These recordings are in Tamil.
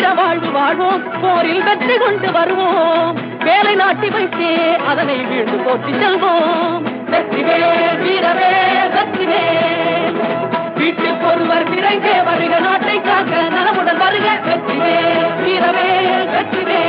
வாழ்வு வாழ்வோம் போரில் வெற்றி கொண்டு வருவோம் வேலை நாட்டி வைத்தே அதனை வீழ்ந்து போற்றி செல்வோம் வெற்றிவே வீரவே வெற்றிவே வீட்டுக்கு ஒருவர் விரைந்தே வருக நாட்டை காக்க நலமுடன் வருக வெற்றிவே வீரவே வெற்றிவே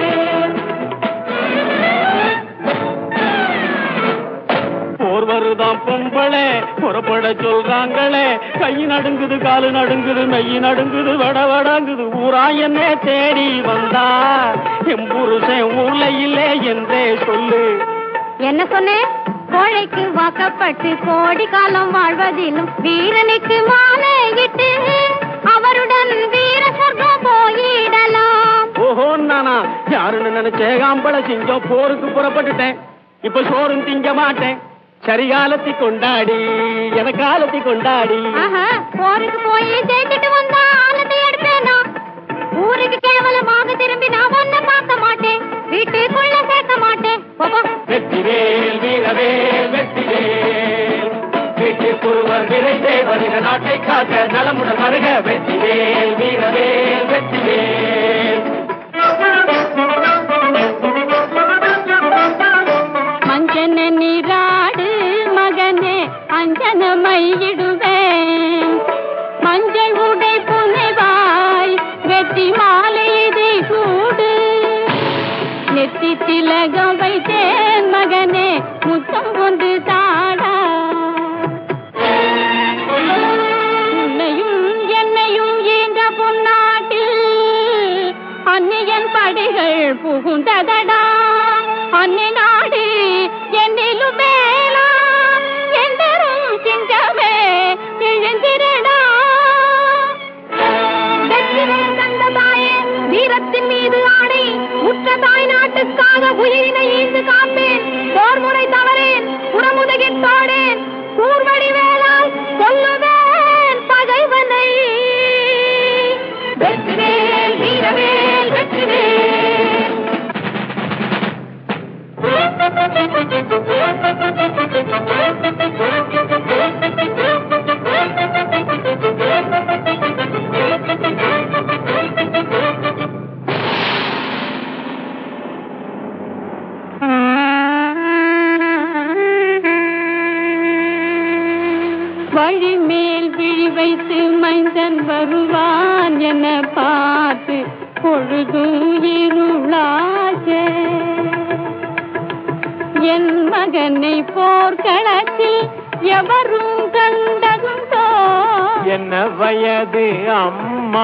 போர் வருதாம் பொம்பளே புறப்பட சொல்றாங்களே கை நடுங்குது காலு நடுங்குது மெய் நடுங்குது வட வடங்குது ஊரா என்ன தேடி வந்தா என் புருஷன் ஊர்ல இல்லே என்றே சொல்லு என்ன சொன்னேன் கோழைக்கு வாக்கப்பட்டு கோடி காலம் வாழ்வதிலும் வீரனுக்கு மாலையிட்டு அவருடன் வீர சொர்க்கம் போயிடலாம் ஓஹோ நானா யாருன்னு நினைச்சே ஆம்பளை சிங்கம் போருக்கு புறப்பட்டுட்டேன் இப்ப சோறும் திங்க மாட்டேன் சரிகாலத்தி கொண்டாடி என காலத்தி கொண்டாடி ஆஹா, போருக்கு போய் ஜெயிச்சுட்டு வந்தா ஆலத்தை எடுப்பேனா ஊருக்கு கேவலமாக திரும்பி நான் ஒன்ன பார்க்க மாட்டேன் வீட்டுக்குள்ள சேர்க்க மாட்டேன் போ, போ. வெற்றிவேல் வீரவேல் வெற்றிவேல் வீட்டுக்குருவர் விரைந்தே வருக நாட்டை காக்க நலமுடன் வருக வெற்றிவேல் வீரவேல் வெற்றிவேல் மஞ்சன நீராடு மகனே அஞ்சன மையிடுவேன் மஞ்சள் உடை புனைவாய் வெற்றி மாலை இதை சூடு நெத்தி திலகம் வைத்தேன் மகனே முத்தம் கொண்டு தாடா உன்னையும் என்னையும் ஈந்த பொன்னாட்டில் அன்னியன் படைகள் புகுந்ததடா அன்னை நாடு என்னிலும் மேலா எந்தரும் சிங்கமே எழுந்திரடா வெற்றிவேல் தந்த தாயே வீரத்தின் மீது ஆணை உற்ற தாய் நாட்டுக்காக உயிரினை ஈந்து காப்பேன் போர் முறை தவறேன் புறமுதுகித் தோடேன் கூர்வழி வேளால் கொல்லுவேன் பகைவனை வெற்றிவேல் வீரவேல் வெற்றிவேல் வழிமேல் விழி வைத்து மைந்தன் வருவான் என பார்த்து பொழுது இருளாச்சே என் மகனை போர்க்களத்தில் எவரும் கண்டதுண்டோ என்ன வயது அம்மா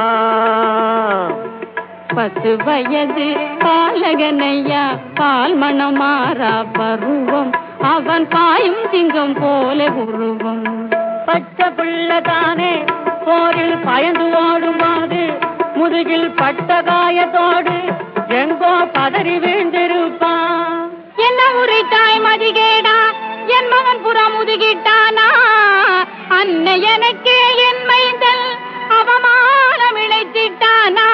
பத்து வயது பாலகனையா பால் மணமாறா பருவம் அவன் பாயும் சிங்கம் போல உருவம் பச்சை பிள்ளை தானே போரில் பயந்து ஓடுமாது முதுகில் பட்ட காயத்தோடு எங்கோ பதறி வீழ்ந்திருப்பான் என்ன உரைத்தாய் மதிகேடா என் மகன் புறம் முதுகிட்டானா அன்னை எனக்கு என் மைந்தல் அவமானம் இழைத்திட்டானா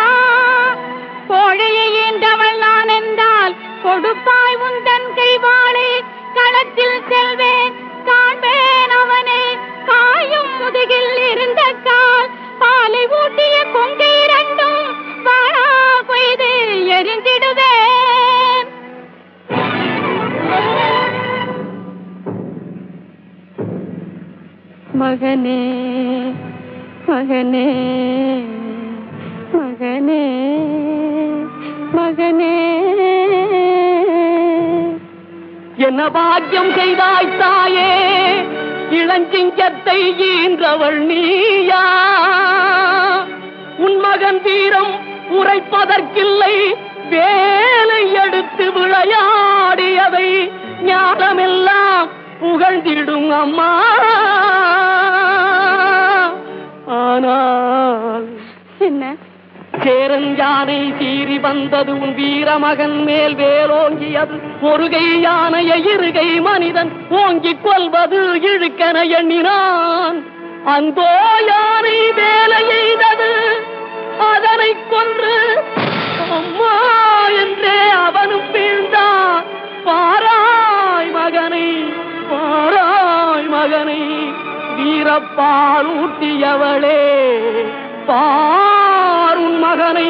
கோழையை ஈன்றவள் நான் என்றால் கொடுப்பாய் உந்தன் கைவாளை களத்தில் செல்வேன் காண்பேன் அவனை காயும் முதுகில் இருந்த கால் பாலை ஊட்டிய கொங்கை இரண்டும் வாழா கொய்து எரிந்திடுவேன் மகனே மகனே மகனே மகனே என்ன பாக்கியம் செய்தாய் தாயே இளஞ்சிங்கத்தை ஈன்றவள் நீயா உன் மகன் வீரம் உரைப்பதற்கில்லை வேலை எடுத்து விளையாடியதை ஞானமெல்லாம் புகழ்ந்திடும் அம்மா ஆனால் என்ன சேரன் யானை சீறி வந்தது உன் வீரமகன் மேல் வேலோங்கியது ஒருகை யானையை இருகை மனிதன் ஓங்கிக் கொள்வது இழுக்கென எண்ணினான் அந்தோ யானை வேலை எய்தது அதனை கொன்று அம்மா என்றே அவனும் வீழ்ந்தான் பாராய் மகனை பாராய் மகனை வீரப்பால் ஊட்டியவளே பார் உன் மகனை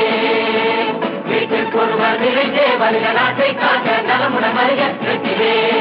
வீட்டுக்கு ஒருவர் நிறைந்தே வருக நாட்டை காக்க நலமுடன் வருக வெற்றிவேல்